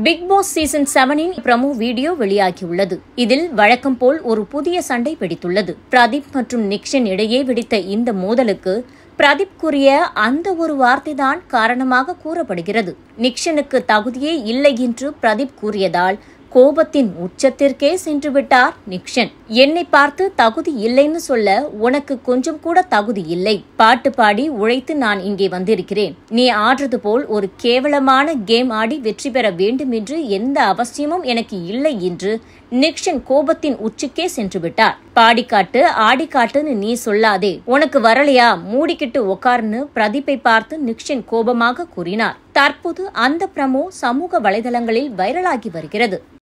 big Boss season செவனின் promo video வெளியாகியுள்ளது இதில் வழக்கம் போல் ஒரு புதிய சண்டை வெடித்துள்ளது பிரதீப் மற்றும் நிக்ஷன் இடையே வெடித்த இந்த மோதலுக்கு பிரதீப் கூறிய அந்த ஒரு வார்த்தைதான் காரணமாக கூறப்படுகிறது நிக்ஷனுக்கு தகுதியே இல்லை என்று பிரதீப் கூறியதால் கோபத்தின் உச்சத்திற்கே சென்று விட்டார் நிக்ஷன் என்னை பார்த்து தகுதி இல்லைன்னு சொல்ல உனக்கு கொஞ்சம் கூட தகுதி இல்லை பாட்டு பாடி உழைத்து நான் இங்கே வந்திருக்கிறேன் நீ ஆடுறது போல் ஒரு கேவலமான கேம் ஆடி வெற்றி பெற வேண்டும் என்று எந்த அவசியமும் எனக்கு இல்லை என்று நிக்ஷன் கோபத்தின் உச்சிக்கே சென்று விட்டார் பாடிக்காட்டு ஆடிக்காட்டுன்னு நீ சொல்லாதே உனக்கு வரலையா மூடிக்கிட்டு உக்கார்னு பிரதீப்பை பார்த்து நிக்ஷன் கோபமாக கூறினார் தற்போது அந்த பிரமோ சமூக வலைதளங்களில் வைரலாகி வருகிறது